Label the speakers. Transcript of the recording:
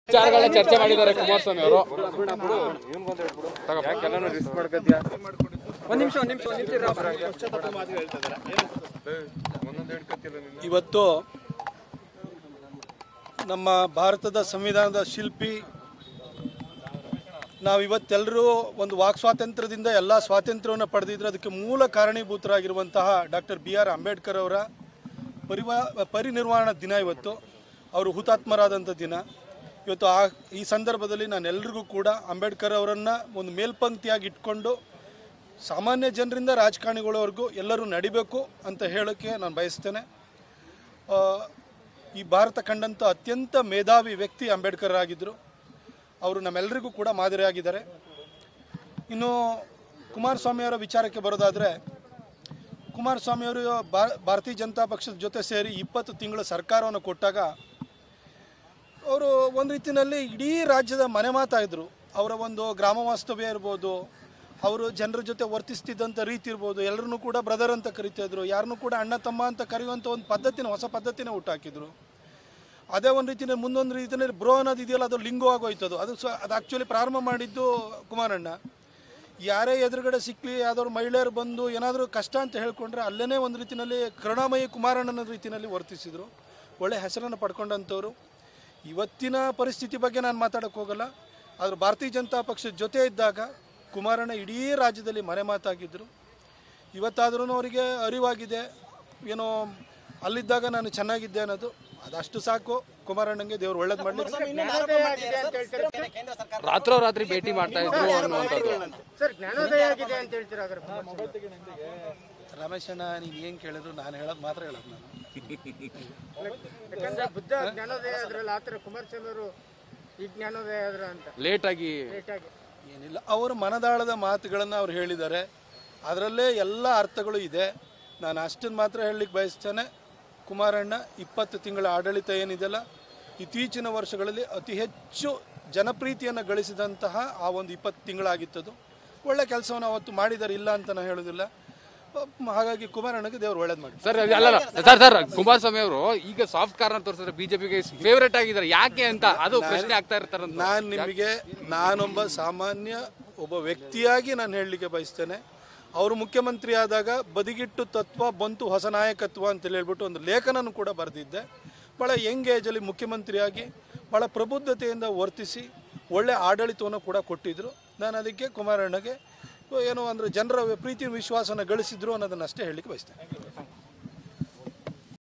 Speaker 1: ವಿಚಾರಗಳನ್ನ ಚರ್ಚೆ ಮಾಡಿದ್ದಾರೆ ಕುಮಾರಸ್ವಾಮಿ ಅವರು
Speaker 2: ರಿಸ್ಕ್ ಮಾಡ್ಕೊತೀಯಾ
Speaker 3: ಒಂದ್ ನಿಮಿಷ ಒಂದ್ ನಿಮಿಷ ಒಂದ್ ನಿಮಿಷ ಇರಪ್ಪ.
Speaker 2: ಒಂದೊಂದು ಹೇಳ್ಕೊತಿಲ್ಲ ನೀನು
Speaker 4: ಇವತ್ತು ನಮ್ಮ ಭಾರತದ ಸಂವಿಧಾನದ ಶಿಲ್ಪಿ ನಾವಿವತ್ತೆಲ್ಲರೂ ಒಂದು ವಾಕ್ ಸ್ವಾತಂತ್ರ್ಯದಿಂದ ಎಲ್ಲ ಸ್ವಾತಂತ್ರ್ಯವನ್ನು ಪಡೆದಿದ್ರೆ ಅದಕ್ಕೆ ಮೂಲ ಕಾರಣೀಭೂತರಾಗಿರುವಂತಹ ಡಾಕ್ಟರ್ ಬಿ ಆರ್ ಅಂಬೇಡ್ಕರ್ ಅವರ ಪರಿವಾ ಪರಿನಿರ್ವಾಣ ದಿನ ಇವತ್ತು ಅವರು ಹುತಾತ್ಮರಾದಂಥ ದಿನ ಇವತ್ತು ಆ ಈ ಸಂದರ್ಭದಲ್ಲಿ ನಾನೆಲ್ಲರಿಗೂ ಕೂಡ ಅಂಬೇಡ್ಕರ್ ಅವರನ್ನು ಒಂದು ಮೇಲ್ಪಂಕ್ತಿಯಾಗಿ ಇಟ್ಕೊಂಡು ಸಾಮಾನ್ಯ ಜನರಿಂದ ರಾಜಕಾರಣಿಗಳವರೆಗೂ ಎಲ್ಲರೂ ನಡಿಬೇಕು ಅಂತ ಹೇಳೋಕ್ಕೆ ನಾನು ಬಯಸ್ತೇನೆ ಆ, ಈ ಭಾರತ ಕಂಡಂಥ ಅತ್ಯಂತ ಮೇಧಾವಿ ವ್ಯಕ್ತಿ ಅಂಬೇಡ್ಕರ್ ಆಗಿದ್ದರು ಅವರು ನಮ್ಮೆಲ್ಲರಿಗೂ ಕೂಡ ಮಾದರಿಯಾಗಿದ್ದಾರೆ ಇನ್ನು ಕುಮಾರಸ್ವಾಮಿಯವರ ವಿಚಾರಕ್ಕೆ ಬರೋದಾದರೆ ಕುಮಾರಸ್ವಾಮಿಯವರು ಭಾ- ಭಾರತೀಯ ಜನತಾ ಪಕ್ಷದ ಜೊತೆ ಸೇರಿ ಇಪ್ಪತ್ತು ತಿಂಗಳ ಸರ್ಕಾರವನ್ನು ಕೊಟ್ಟಾಗ ಅವರು ಒಂದು ರೀತಿಯಲ್ಲಿ ಇಡೀ ರಾಜ್ಯದ ಮನೆ ಮಾತಾಯಿದ್ರು ಅವರ ಒಂದು ಗ್ರಾಮ ವಾಸ್ತವ್ಯ ಇರ್ಬೋದು ಅವರು ಜನರ ಜೊತೆ ವರ್ತಿಸ್ತಿದ್ದಂಥ ರೀತಿ ಇರ್ಬೋದು ಎಲ್ಲರನ್ನೂ ಕೂಡ ಬ್ರದರ್ ಅಂತ ಕರಿತಿದ್ರು ಯಾರನ್ನೂ ಕೂಡ ಅಣ್ಣ ತಮ್ಮ ಅಂತ ಕರೆಯುವಂಥ ಒಂದು ಪದ್ಧತಿನ ಹೊಸ ಪದ್ಧತಿನ ಹುಟ್ಟಾಕಿದ್ರು ಅದೇ ಒಂದು ರೀತಿಯಲ್ಲಿ ಮುಂದೊಂದು ರೀತಿಯಲ್ಲಿ ಬ್ರೋ ಅನ್ನೋದು ಇದೆಯಲ್ಲ ಅದು ಲಿಂಗು ಆಗೋಯ್ತದು ಅದು ಸ ಅದು ಆ್ಯಕ್ಚುಲಿ ಪ್ರಾರಂಭ ಮಾಡಿದ್ದು ಕುಮಾರಣ್ಣ ಯಾರೇ ಎದುರುಗಡೆ ಸಿಕ್ಕಲಿ ಯಾವ್ದಾದ್ರು ಮಹಿಳೆಯರು ಬಂದು ಏನಾದರೂ ಕಷ್ಟ ಅಂತ ಹೇಳ್ಕೊಂಡ್ರೆ ಅಲ್ಲೇ ಒಂದು ರೀತಿಯಲ್ಲಿ ಕರುಣಾಮಯಿ ಕುಮಾರಣ್ಣನ ರೀತಿಯಲ್ಲಿ ವರ್ತಿಸಿದರು ಒಳ್ಳೆ ಹೆಸರನ್ನು ಪಡ್ಕೊಂಡಂಥವ್ರು ಇವತ್ತಿನ ಪರಿಸ್ಥಿತಿ ಬಗ್ಗೆ ನಾನು ಮಾತಾಡೋಕ್ಕೆ ಹೋಗಲ್ಲ ಆದ್ರೆ ಭಾರತೀಯ ಜನತಾ ಪಕ್ಷದ ಜೊತೆ ಇದ್ದಾಗ ಕುಮಾರಣ್ಣ ಇಡೀ ರಾಜ್ಯದಲ್ಲಿ ಮನೆ ಮಾತಾಗಿದ್ದರು ಇವತ್ತಾದ್ರೂ ಅವರಿಗೆ ಅರಿವಾಗಿದೆ ಏನೋ ಅಲ್ಲಿದ್ದಾಗ ನಾನು ಚೆನ್ನಾಗಿದ್ದೆ ಅನ್ನೋದು ಅದಷ್ಟು ಸಾಕು ಕುಮಾರಣ್ಣಂಗೆ ದೇವ್ರು ಒಳ್ಳೇದು ಮಾಡಲಿ
Speaker 1: ರಾತ್ರೋರಾತ್ರಿ ಭೇಟಿ ಮಾಡ್ತಾ ಇದ್ರು ಅನ್ನುವಂಥದ್ದು
Speaker 3: ಸರ್ ಜ್ಞಾನೋದಯ ಆಗಿದೆ ಅಂತ ಹೇಳ್ತೀರಾ ಅದ್ರ
Speaker 4: ರಮೇಶಣ್ಣ ನೀನು ಏನು ಕೇಳಿದ್ರು ನಾನು ಹೇಳೋದು ಮಾತ್ರ ಹೇಳೋದು ನಾನು
Speaker 3: ಯಾಕಂದ್ರೆ ಬುದ್ಧ ಜ್ಞಾನೋದಯ ಆದ್ರಲ್ಲ ಆತರ ಕುಮಾರಸ್ವಾಮಿ ಅವರು ಈ ಜ್ಞಾನೋದಯ ಆದ್ರ ಅಂತ
Speaker 1: ಲೇಟ್ ಆಗಿ
Speaker 3: ಲೇಟ್ ಆಗಿ
Speaker 4: ಏನಿಲ್ಲ ಅವರು ಮನದಾಳದ ಮಾತುಗಳನ್ನು ಅವ್ರು ಹೇಳಿದ್ದಾರೆ ಅದರಲ್ಲೇ ಎಲ್ಲ ಅರ್ಥಗಳು ಇದೆ ನಾನು ಅಷ್ಟನ್ನು ಮಾತ್ರ ಹೇಳಲಿಕ್ಕೆ ಬಯಸ್ತೇನೆ ಕುಮಾರಣ್ಣ ಇಪ್ಪತ್ತು ತಿಂಗಳ ಆಡಳಿತ ಏನಿದೆಯಲ್ಲ ಇತ್ತೀಚಿನ ವರ್ಷಗಳಲ್ಲಿ ಅತಿ ಹೆಚ್ಚು ಜನಪ್ರೀತಿಯನ್ನು ಗಳಿಸಿದಂತಹ ಆ ಒಂದು ಇಪ್ಪತ್ತು ತಿಂಗಳಾಗಿತ್ತದು ಒಳ್ಳೆ ಕೆಲಸವನ್ನು ಅವತ್ತು ಮಾಡಿದ್ದಾರೆ ಇಲ್ಲ ಅಂತ ನಾನು ಹೇಳೋದಿಲ್ಲ ಅಹ್, ಹಾಗಾಗಿ ಕುಮಾರಣ್ಣಗೆ ದೇವ್ರು ಒಳ್ಳೇದು ಮಾಡಿ
Speaker 1: ಸರ್ ಅಲ್ಲಲ್ಲ ಸರ್ ಸರ್ ಕುಮಾರಸ್ವಾಮಿ ಅವರು ಈಗ ಸಾಫ್ಟ್ ಕಾರ್ನ ತೋರಿಸಿದ್ರೆ ಬಿಜೆಪಿಗೆ ಫೇವರೇಟ್ ಆಗಿದ್ದಾರೆ ಯಾಕೆ ಅಂತ ಅದು ಪ್ರಶ್ನೆ ಆಗ್ತಾ ಇರ್ತಾರಂತ
Speaker 4: ನಾನು ನಿಮಗೆ ನಾನೊಬ್ಬ ಸಾಮಾನ್ಯ ಒಬ್ಬ ವ್ಯಕ್ತಿಯಾಗಿ ನಾನು ಹೇಳಲಿಕ್ಕೆ ಬಯಸ್ತೇನೆ ಅವರು ಮುಖ್ಯಮಂತ್ರಿ ಆದಾಗ ಬದಿಗಿಟ್ಟು ತತ್ವ ಬಂತು ಹೊಸ ನಾಯಕತ್ವ ಅಂತ ಹೇಳ್ಬಿಟ್ಟು ಒಂದು ಲೇಖನನೂ ಕೂಡ ಬರೆದಿದ್ದೆ ಭಾಳ ಯಂಗ್ ಏಜಲ್ಲಿ ಮುಖ್ಯಮಂತ್ರಿಯಾಗಿ ಭಾಳ ಪ್ರಬುದ್ಧತೆಯಿಂದ ವರ್ತಿಸಿ ಒಳ್ಳೆ ಆಡಳಿತವನ್ನು ಕೂಡ ಕೊಟ್ಟಿದ್ದರು ನಾನು ಅದಕ್ಕೆ ಕುಮಾರಣ್ಣಗೆ ಏನೋ ಅಂದರೆ ಜನರ ಪ್ರೀತಿ ವಿಶ್ವಾಸನ ಗಳಿಸಿದ್ರು ಅನ್ನೋದನ್ನ ಅಷ್ಟೇ ಹೇಳಲಿಕ್ಕೆ ಬಯಸ್ತೇನೆ